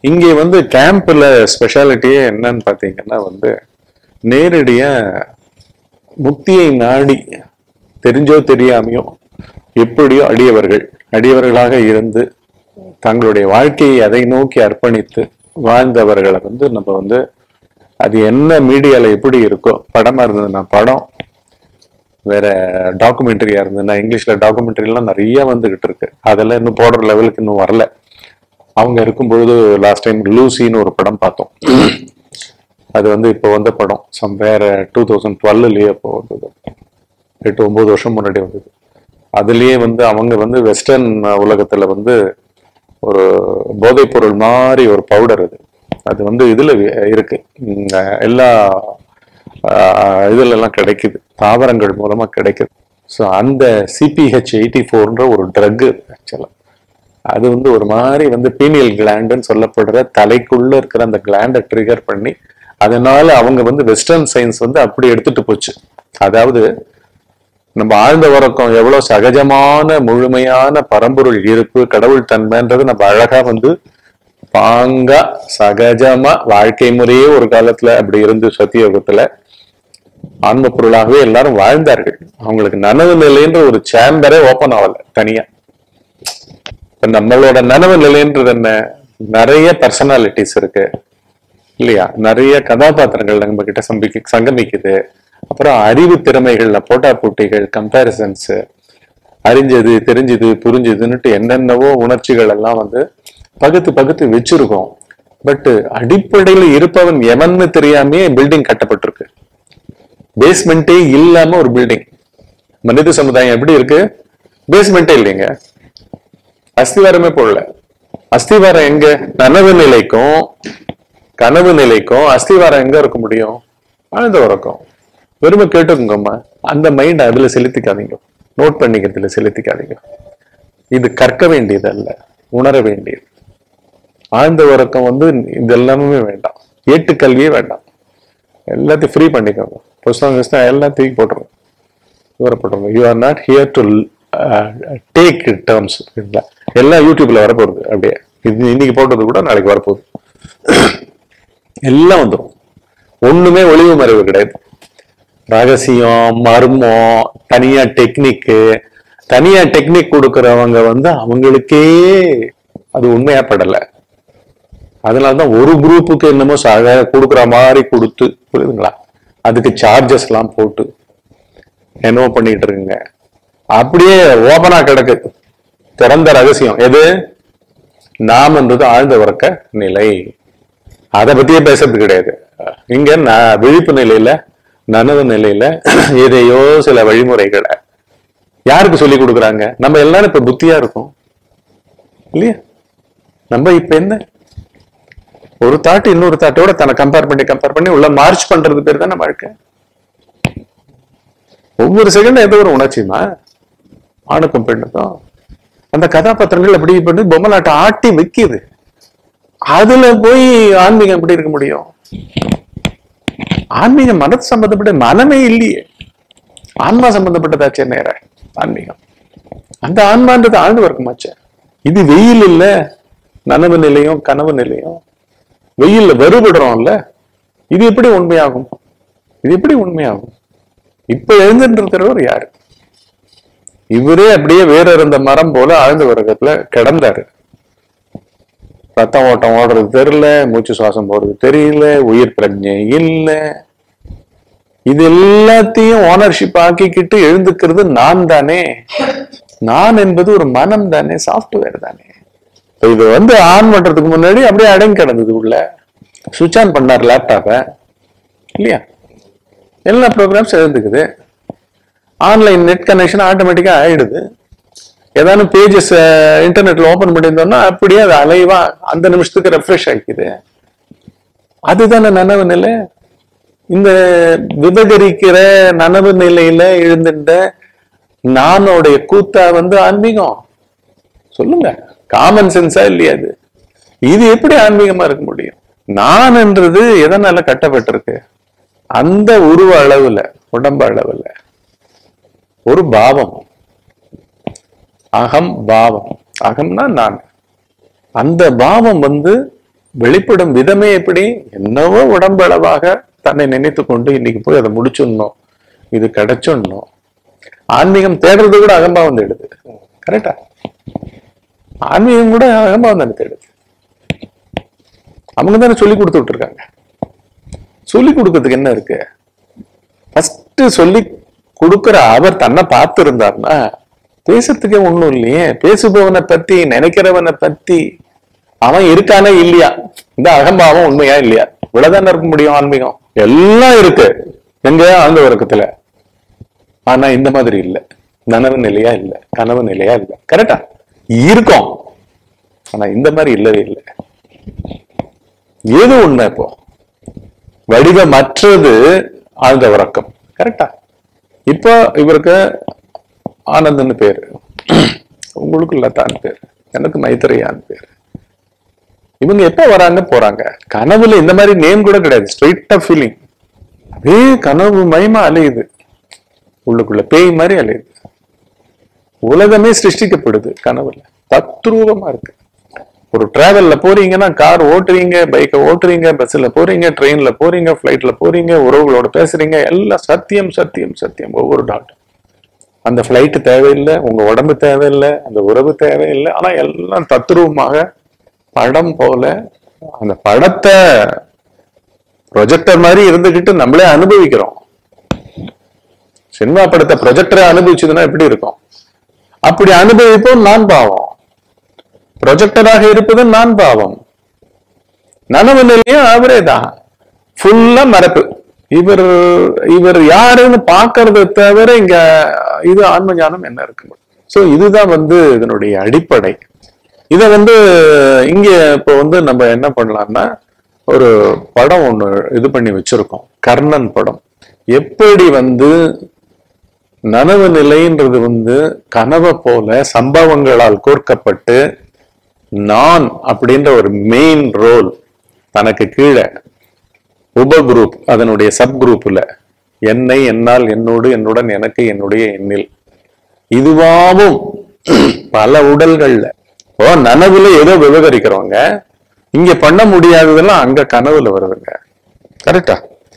இங்கே வந்து கேம்ப்ல ஸ்பெஷாலிட்டியே என்னன்னு பாத்தீங்கன்னா வந்து நேரடியா முக்தியை நாடி தெரிஞ்சோ தெரியாமையோ எப்படியோ அடியவர்கள் அடியவர்களாக இருந்து தங்களுடைய வாழ்க்கையை அதை நோக்கி அர்ப்பணித்து வாழ்ந்தவர்களை வந்து நம்ம வந்து அது என்ன மீடியால எப்படி இருக்கோ படமா இருந்ததுன்னா படம் வேற டாக்குமெண்ட்ரியா இருந்ததுன்னா இங்கிலீஷ்ல டாக்குமெண்ட்ரி எல்லாம் நிறைய வந்துகிட்டு இருக்கு அதெல்லாம் இன்னும் போடுற லெவலுக்கு இன்னும் வரல அவங்க இருக்கும் பொழுது லாஸ்ட் டைம் லூசின்னு ஒரு படம் பார்த்தோம் அது வந்து இப்போ வந்த படம் சம் வேற டூ தௌசண்ட் டுவெல்லையே இப்போ வந்தது எட்டு ஒன்பது வருஷம் முன்னாடி வந்தது அதுலயே வந்து அவங்க வந்து வெஸ்டர்ன் உலகத்துல வந்து ஒரு போதைப் பொருள் மாதிரி ஒரு பவுடர் அது அது வந்து இதுல வி- இருக்கு உம், எல்லா ஆஹ், இதுல எல்லாம் கிடைக்குது தாவரங்கள் மூலமா கிடைக்குது ஸோ அந்த சிபிஹெச் எயிட்டி ஃபோர்ன்ற ஒரு ட்ரக் ஆக்சுவலா அது வந்து ஒரு மாதிரி வந்து பீனியல் கிளாண்டுன்னு சொல்லப்படுற தலைக்குள்ள இருக்கிற அந்த கிளாண்டை ட்ரிகர் பண்ணி அதனால அவங்க வந்து வெஸ்டர்ன் சயின்ஸ் வந்து அப்படி எடுத்துட்டு போச்சு அதாவது நம்ம ஆழ்ந்த உறக்கம் எவ்வளவு சகஜமான முழுமையான பரம்பொருள் இருப்பு கடவுள் தன்மைன்றது நம்ம அழகா வந்து பாங்கா சகஜமா வாழ்க்கை முறையே ஒரு காலத்துல அப்படி இருந்து சத்தியோகத்துல ஆன்ம பொருளாகவே எல்லாரும் வாழ்ந்தார்கள் அவங்களுக்கு நனவு நிலைன்ற ஒரு சேம்பரே ஓபன் ஆகல தனியா இப்ப நம்மளோட நனவு நிலைன்றது என்ன நிறைய பர்சனாலிட்டிஸ் இருக்கு இல்லையா நிறைய கதாபாத்திரங்கள் நம்ம கிட்ட சம்பிக்க சங்கமிக்குது அப்புறம் அறிவு திறமைகள்ல போட்டா போட்டிகள் கம்பேரிசன்ஸ் அறிஞ்சது தெரிஞ்சது புரிஞ்சதுன்னுட்டு என்னென்னவோ உணர்ச்சிகள் எல்லாம் வந்து பகுத்து பகுத்து வச்சிருக்கோம் பட் அடிப்படையில இருப்பவன் எவன்னு தெரியாமயே பில்டிங் கட்டப்பட்டிருக்கு பேஸ்மெண்டே இல்லாம ஒரு பில்டிங் மனித சமுதாயம் எப்படி இருக்கு பேஸ்மெண்டே இல்லைங்க அஸ்திவாரமே போடல அஸ்திவாரம் எங்க நனவு நிலைக்கும் கனவு நிலைக்கும் அஸ்திவாரம் எங்க இருக்க முடியும் ஆழ்ந்த உறக்கம் வெறுமை கேட்டுக்கோங்கம்மா அந்த மைண்ட் அதுல செலுத்திக்காதீங்க நோட் பண்ணிக்கிறதுல செலுத்திக்காதீங்க இது கற்க வேண்டியது அல்ல உணர வேண்டியது ஆழ்ந்த உறக்கம் வந்து இது எல்லாமே வேண்டாம் ஏட்டுக்கல்வியே வேண்டாம் எல்லாத்தையும் ஃப்ரீ பண்ணிக்கோங்க புஸ்தகம் கிஸ்தகம் எல்லாம் தூக்கி போட்டுருங்க தூரம் போட்டுருங்க you are not here to take terms எல்லாம் யூடியூப்ல வரப்போகுது அப்படியே இது இன்னைக்கு போட்டது கூட நாளைக்கு வரப்போகுது எல்லாம் வந்துடும் ஒண்ணுமே ஒளிவு மறைவு கிடையாது ரகசியம் மர்மம் தனியா டெக்னிக்கு தனியா டெக்னிக் கொடுக்கறவங்க வந்து அவங்களுக்கே அது உண்மையா படல அதனாலதான் ஒரு குரூப்புக்கு என்னமோ சக கொடுக்குற மாதிரி கொடுத்து புரியுதுங்களா அதுக்கு சார்ஜஸ் எல்லாம் போட்டு என்னவோ பண்ணிட்டு இருக்குங்க அப்படியே ஓபனா கிடக்கு திறந்த ரகசியம் எது நாம் என்பது ஆழ்ந்த உறக்க நிலை அதை பத்தியே பேசுறது கிடையாது இங்க ந- விழிப்பு நிலையில நனவு நிலையில எதையோ சில வழிமுறைகளை யாருக்கு சொல்லி கொடுக்குறாங்க நம்ம எல்லாரும் இப்ப புத்தியா இருக்கோம் இல்லையா நம்ம இப்ப என்ன ஒரு தாட்டு இன்னொரு தாட்டோட தன்னை கம்பேர் பண்ணி கம்பேர் பண்ணி உள்ள மார்ச் பண்றது பேர் தானே வாழ்க்கை ஒவ்வொரு செகண்டும் ஏதோ ஒரு உணர்ச்சிமா ஆணுக்கும் பெண்ணுக்கும் அந்த கதாபாத்திரங்கள் அப்படி பண்ணி பொம்மலாட்டம் ஆட்டி வைக்குது அதுல போய் ஆன்மீகம் எப்படி இருக்க முடியும் ஆன்மீகம் மனது சம்பந்தப்பட்ட மனமே இல்லையே ஆன்மா சம்பந்தப்பட்டதாச்சே நேர ஆன்மீகம் அந்த ஆன்மான்றது ஆழ்ந்து வர்க்கமாச்சே இது வெயில் இல்ல நனவு நிலையும் கனவு நிலையும் வெயில்ல வெறுபடுறோம்ல இது எப்படி உண்மையாகும் இது எப்படி உண்மையாகும் இப்ப எழுந்துன்றவர் யாரு இவரே அப்படியே வேற இருந்த மரம் போல ஆழ்ந்த உறக்கத்துல கிடந்தாரு ரத்தம் ஓட்டம் ஓடுறது தெரியல மூச்சு சுவாசம் போறது தெரியல உயிர் பிரஜை இல்ல இது எல்லாத்தையும் ஓனர்ஷிப் ஆக்கிக்கிட்டு எழுந்துக்கிறது நான் தானே நான் என்பது ஒரு மனம் தானே சாஃப்ட்வேர் தானே இப்ப இது வந்து ஆன் பண்றதுக்கு முன்னாடி அப்படியே அடங்கி கிடந்தது உள்ள சுவிட்ச் ஆன் பண்ணார் லேப்டாப்பை இல்லையா எல்லா ப்ரோக்ராம்ஸ் எழுந்துக்குது ஆன்லைன் நெட் கனெக்ஷன் ஆட்டோமேட்டிக்கா ஆயிடுது ஏதாவது பேஜஸ் இன்டர்நெட்ல ஓபன் பண்ணியிருந்தோம்னா அப்படியே அது அலைவா அந்த நிமிஷத்துக்கு ரெஃப்ரெஷ் ஆகிக்குது அதுதானே நனவு நிலை இந்த விபகரிக்கிற நனவு நிலையில எழுந்துட்ட நானோடைய கூத்தா வந்து ஆன்மீகம் சொல்லுங்க காமன் சென்ஸா இல்லையா அது இது எப்படி ஆன்மீகமா இருக்க முடியும் நான் என்றது எதனால கட்டப்பட்டிருக்கு அந்த உருவ அளவுல உடம்பு அளவுல ஒரு பாவம் அகம் பாவம் அகம்னா நான் அந்த பாவம் வந்து வெளிப்படும் விதமே எப்படி என்னவோ உடம்பளவாக தன்னை நினைத்து கொண்டு இன்னைக்கு போய் அதை முடிச்சிடணும் இது கிடைச்சிடணும் ஆன்மீகம் தேடுறது கூட அகம்பாவம் தேடுது கரெக்டா ஆன்மீகம் கூட அகம்பாவம் தானே தேடுது அவங்க தானே சொல்லி கொடுத்துட்டு இருக்காங்க சொல்லி கொடுக்கறதுக்கு என்ன இருக்கு ஃபர்ஸ்ட் சொல்லி கொடுக்கிற அவர் தன்னை பார்த்து இருந்தார்னா பேசுறதுக்கே ஒண்ணும் இல்லையே பேசுபவனை பத்தி நினைக்கிறவனை பத்தி அவன் இருக்கானே இல்லையா இந்த அகம்பாவம் உண்மையா இல்லையா இவ்வளவுதானே இருக்க முடியும் ஆன்மீகம் எல்லாம் இருக்கு எங்க ஆழ்ந்த உறக்கத்துல ஆனா இந்த மாதிரி இல்ல நனவு நிலையா இல்ல கனவு நிலையா இல்ல கரெக்டா இருக்கும் ஆனா இந்த மாதிரி இல்லவே இல்லை எது உண்மை இப்போ வடிவமற்றது ஆழ்ந்த உறக்கம் கரெக்டா இப்போ இவருக்கு ஆனந்தன்னு பேரு உங்களுக்கு லதான்னு பேரு எனக்கு மைத்திரையான்னு பேரு இவங்க எப்ப வராங்க போறாங்க கனவுல இந்த மாதிரி நேம் கூட கிடையாது ஸ்ட்ரெயிட்டா ஃபீலிங் அதே கனவு மயமா அலையுது உள்ளுக்குள்ள பேய் மாதிரி அலையுது உலகமே சிருஷ்டிக்கப்படுது கனவுல தத்ரூபமா இருக்கு ஒரு டிராவல்ல போறீங்கன்னா கார் ஓட்டுறீங்க பைக்கை ஓட்டுறீங்க பஸ்ல போறீங்க ட்ரெயின்ல போறீங்க ஃபிளைட்ல போறீங்க உறவுகளோட பேசுறீங்க எல்லாம் சத்தியம் சத்தியம் சத்தியம் ஒவ்வொரு டாட் அந்த ஃபிளைட் தேவையில்லை உங்க உடம்பு தேவையில்லை அந்த உறவு தேவையில்லை ஆனா எல்லாம் தத்ரூபமாக படம் போல அந்த படத்தை ப்ரொஜெக்டர் மாதிரி இருந்துகிட்டு நம்மளே அனுபவிக்கிறோம் சினிமா படத்தை ப்ரொஜெக்டரை அனுபவிச்சதுன்னா எப்படி இருக்கும் அப்படி அனுபவிப்போம் நான் பாவம் ப்ரொஜெக்டராக இருப்பது நான் பாவம் நனவு நிலையும் அவரே தான் ஃபுல்லா மறப்பு இவர் இவர் யாருன்னு பாக்குறத தவிர இங்க இது ஆன்ம ஞானம் என்ன இருக்கு சோ இதுதான் வந்து இதனுடைய அடிப்படை இத வந்து இங்க இப்போ வந்து நம்ம என்ன பண்ணலாம்னா ஒரு படம் ஒண்ணு இது பண்ணி வச்சிருக்கோம் கர்ணன் படம் எப்படி வந்து நனவு நிலைன்றது வந்து கனவை போல சம்பவங்களால் கோர்க்கப்பட்டு நான் அப்படின்ற ஒரு மெயின் ரோல் தனக்கு கீழே உப குரூப் அதனுடைய சப் குரூப்ல என்னை என்னால் என்னோடு என்னுடன் எனக்கு என்னுடைய எண்ணில் இதுவாவும் பல உடல்கள்ல ஓ நனவுல ஏதோ விவகரிக்கிறவங்க இங்க பண்ண முடியாததெல்லாம் அங்க கனவுல வருதுங்க கரெக்டா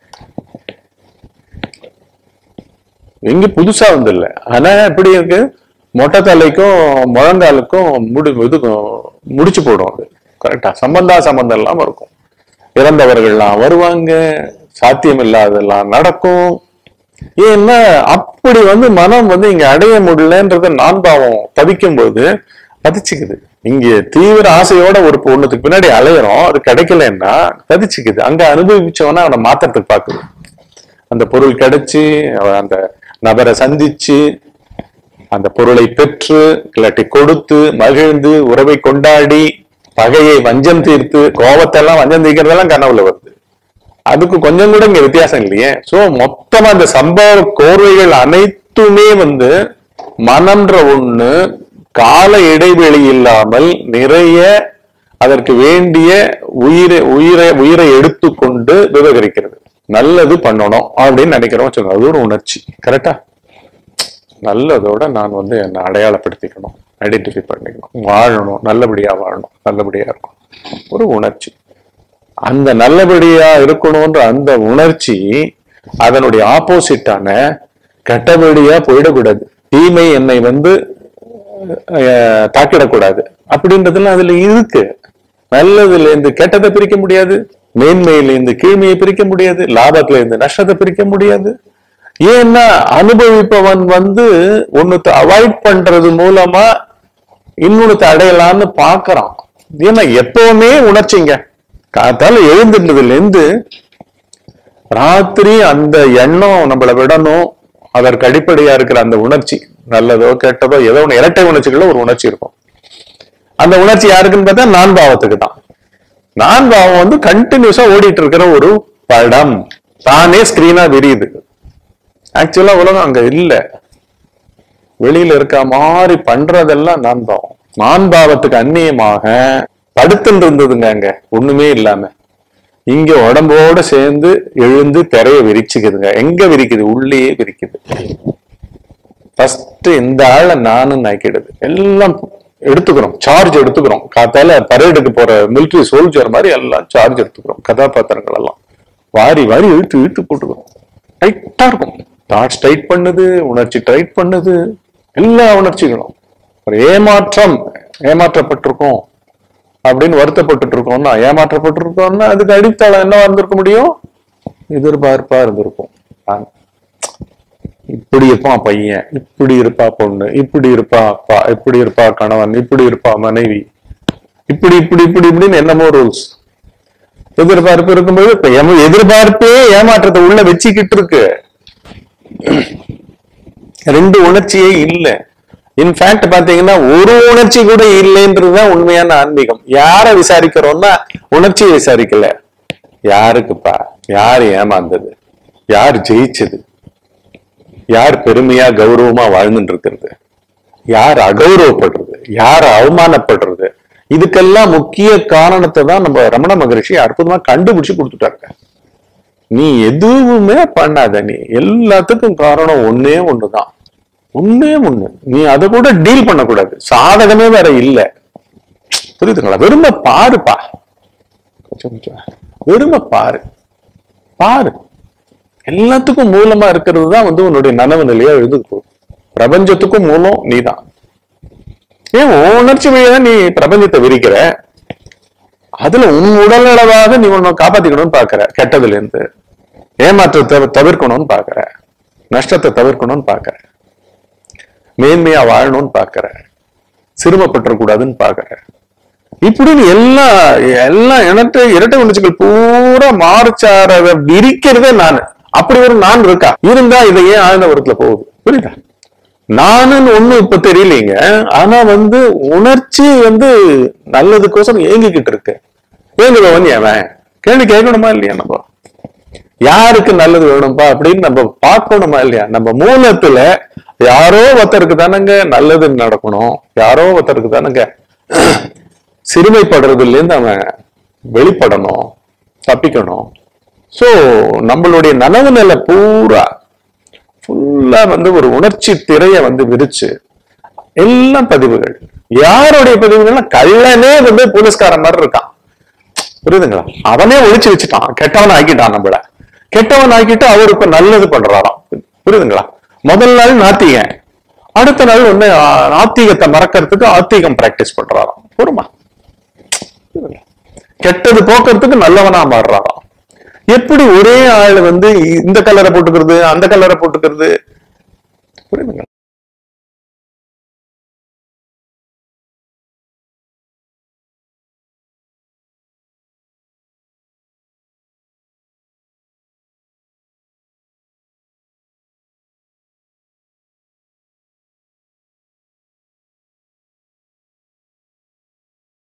எங்க புதுசா வந்து இல்ல ஆனா எப்படி இருக்கு மொட்டை தலைக்கும் முழங்காலுக்கும் முடி இதுக்கும் முடிச்சு போடும் அது கரெக்டா சம்பந்தா சம்பந்தம் இல்லாம இருக்கும் இறந்தவர்கள்லாம் வருவாங்க சாத்தியம் இல்லாதெல்லாம் நடக்கும் ஏன்னா அப்படி வந்து மனம் வந்து இங்க அடைய முடியலன்றத நான் பாவம் தவிக்கும் போது பதிச்சுக்குது இங்க தீவிர ஆசையோட ஒரு பொண்ணுக்கு பின்னாடி அலையிறோம் அது கிடைக்கலன்னா பதிச்சுக்குது அங்க அனுபவிச்சவனா அவனை மாத்துறதுக்கு பாக்குது அந்த பொருள் கிடைச்சு அவன் அந்த நபரை சந்திச்சு அந்த பொருளை பெற்று இல்லாட்டி கொடுத்து மகிழ்ந்து உறவை கொண்டாடி பகையை வஞ்சம் தீர்த்து கோபத்தெல்லாம் வஞ்சம் தீர்க்கிறதெல்லாம் கனவுல வருது அதுக்கு கொஞ்சம் கூட இங்க வித்தியாசம் இல்லையே சோ மொத்தமா இந்த சம்பவ கோர்வைகள் அனைத்துமே வந்து மனம்ன்ற ஒண்ணு கால இடைவெளி இல்லாமல் நிறைய அதற்கு வேண்டிய உயிரை உயிரை உயிரை எடுத்துக்கொண்டு விவகரிக்கிறது நல்லது பண்ணணும் அப்படின்னு நினைக்கிறோம் வச்சுக்கோங்க அது ஒரு உணர்ச்சி கரெக்டா நல்லதோட நான் வந்து என்னை அடையாளப்படுத்திக்கணும் ஐடென்டிஃபை பண்ணிக்கணும் வாழணும் நல்லபடியா வாழணும் நல்லபடியா இருக்கும் ஒரு உணர்ச்சி அந்த நல்லபடியா இருக்கணும்ன்ற அந்த உணர்ச்சி அதனுடைய ஆப்போசிட்டான கெட்டபடியா போயிடக்கூடாது தீமை என்னை வந்து அஹ், தாக்கிடக்கூடாது அப்படின்றதுலாம் அதுல இருக்கு நல்லதுல இருந்து கெட்டதை பிரிக்க முடியாது மேன்மையில இருந்து கீழ்மையை பிரிக்க முடியாது லாபத்துல இருந்து நஷ்டத்தை பிரிக்க முடியாது ஏன்னா அனுபவிப்பவன் வந்து ஒண்ணுத்த அவாய்ட் பண்றது மூலமா இன்னொன்னுத்த அடையலாம்னு பாக்குறான் ஏன்னா எப்பவுமே உணர்ச்சிங்க காத்தால எழுந்துட்டதுல இருந்து ராத்திரி அந்த எண்ணம் நம்மள விடணும் அதற்கு அடிப்படையா இருக்கிற அந்த உணர்ச்சி நல்லதோ கெட்டதோ ஏதோ ஒண்ணு இரட்டை உணர்ச்சிகள ஒரு உணர்ச்சி இருக்கும் அந்த உணர்ச்சி யாருக்குன்னு பார்த்தா நான் பாவத்துக்கு தான் நான் பாவம் வந்து கண்டினியூஸா ஓடிட்டு இருக்கிற ஒரு படம் தானே ஸ்கிரீனா விரியுது ஆக்சுவலா உலகம் அங்க இல்ல வெளியில இருக்க மாதிரி பண்றதெல்லாம் நான் பாவம் நான் பாவத்துக்கு அந்நியமாக படுத்துட்டு இருந்ததுங்க அங்க ஒண்ணுமே இல்லாம இங்க உடம்போட சேர்ந்து எழுந்து திரைய விரிச்சுக்குதுங்க எங்க விரிக்குது உள்ளேயே விரிக்குது ஃபர்ஸ்ட் இந்த ஆளை நானும் நாக்கிடுது எல்லாம் எடுத்துக்கிறோம் சார்ஜ் எடுத்துக்கிறோம் காத்தால பரேடுக்கு போற மிலிட்டரி சோல்ஜர் மாதிரி எல்லாம் சார்ஜ் எடுத்துக்கிறோம் கதாபாத்திரங்கள் எல்லாம் வாரி வாரி இழுத்து இழுத்து போட்டுக்கிறோம் டைட்டா இருக்கும் தாட்ஸ் டைட் பண்ணுது உணர்ச்சி டைட் பண்ணுது எல்லா உணர்ச்சிகளும் ஒரு ஏமாற்றம் ஏமாற்றப்பட்டிருக்கோம் அப்படின்னு வருத்தப்பட்டு இருக்கோம்னா ஏமாற்றப்பட்டிருக்கோம்னா அதுக்கு அடித்தளம் என்ன இருந்திருக்க முடியும் எதிர்பார்ப்பா இருந்திருக்கும் நான் இப்படி இருப்பான் பையன் இப்படி இருப்பா பொண்ணு இப்படி இருப்பா அப்பா இப்படி இருப்பா கணவன் இப்படி இருப்பா மனைவி இப்படி இப்படி இப்படி இப்படின்னு என்னமோ ரூல்ஸ் எதிர்பார்ப்பு இருக்கும்போது இப்ப எம- எதிர்பார்ப்பே ஏமாற்றத்தை உள்ள வச்சுக்கிட்டு இருக்கு ரெண்டு உணர்ச்சியே இல்ல இன்ஃபேக்ட் பாத்தீங்கன்னா ஒரு உணர்ச்சி கூட இல்லைன்றதுதான் உண்மையான ஆன்மீகம் யார விசாரிக்கிறோம்னா உணர்ச்சியை விசாரிக்கல யாருக்குப்பா யார் ஏமாந்தது யார் ஜெயிச்சது யார் பெருமையா கௌரவமா வாழ்ந்துட்டு இருக்கிறது யார் அகௌரவப்படுறது யார் அவமானப்படுறது இதுக்கெல்லாம் முக்கிய காரணத்தை தான் நம்ம ரமண மகரிஷி அற்புதமா கண்டுபிடிச்சு கொடுத்துட்டாங்க நீ எதுவுமே பண்ணாத நீ எல்லாத்துக்கும் காரணம் ஒண்ணே ஒண்ணுதான் ஒண்ணே ஒண்ணு நீ அதை கூட டீல் பண்ணக்கூடாது சாதகமே வேற இல்ல புரியுதுங்களா வெறும பாருப்பா கொஞ்சம் கொஞ்சம் வெறும பாரு பாரு எல்லாத்துக்கும் மூலமா இருக்கிறது தான் வந்து உன்னுடைய நனவு நிலையா எழுது போகுது பிரபஞ்சத்துக்கும் மூலம் நீதான் ஏன் உன் உணர்ச்சி வழியா தான் நீ பிரபஞ்சத்தை விரிக்கிற அதுல உன் உடல் அளவாக நீ உன்னை காப்பாத்திக்கணும்னு பாக்குற கெட்டதுல இருந்து ஏமாற்றத்தை தவிர்க்கணும்னு பாக்குற நஷ்டத்தை தவிர்க்கணும்னு பாக்குற மேன்மையா வாழணும்னு பாக்குற சிறுமப்பட்டுறக்கூடாதுன்னு பாக்குற இப்படின்னு எல்லா எல்லா இனத்தை இரட்டை உணர்ச்சிகள் பூரா மாறுச்சாரத விரிக்கிறதே நான் அப்படி ஒரு நான் இருக்கா இருந்தா இதை ஏன் ஆழ்ந்த உரத்துல போகுது புரியுதா நானுன்னு ஒண்ணு இப்ப தெரியலீங்க ஆனா வந்து உணர்ச்சி வந்து நல்லதுக்கோசரம் ஏங்கிக்கிட்டு இருக்கு ஏங்குறவன் அவன் கேள்வி கேட்கணுமா இல்லையா நம்ம யாருக்கு நல்லது வேணும்பா அப்படின்னு நம்ம பார்க்கணுமா இல்லையா நம்ம மூலத்துல யாரோ ஒருத்தருக்கு தானங்க நல்லது நடக்கணும் யாரோ ஒருத்தருக்கு தானங்க சிறுமைப்படுறதுல இருந்து அவன் வெளிப்படணும் தப்பிக்கணும் சோ நம்மளுடைய நனவு நிலை பூரா ஃபுல்லா வந்து ஒரு உணர்ச்சி திரைய வந்து விரிச்சு எல்லாம் பதிவுகள் யாருடைய பதிவுகள்னா கள்ளனே வந்து போலீஸ்காரன் மாதிரி இருக்கான் புரியுதுங்களா அவனே ஒழிச்சு வச்சுட்டான் கெட்டவன் ஆக்கிட்டான் நம்மள கெட்டவன் ஆக்கிட்டு அவர் இப்ப நல்லது பண்றாராம் புரியுதுங்களா முதல் நாள் நாத்திகன் அடுத்த நாள் வந்து ஆ, நாத்திகத்தை மறக்கறதுக்கு ஆத்திகம் பிராக்டிஸ் பண்றாராம் பொறுமா புரியுதுங்களா? கெட்டது போக்குறதுக்கு நல்லவனா மாறுறாராம் எப்படி ஒரே ஆள் வந்து இந்த கலரை போட்டுக்கிறது அந்த கலரை போட்டுக்கிறது புரியுதுங்களா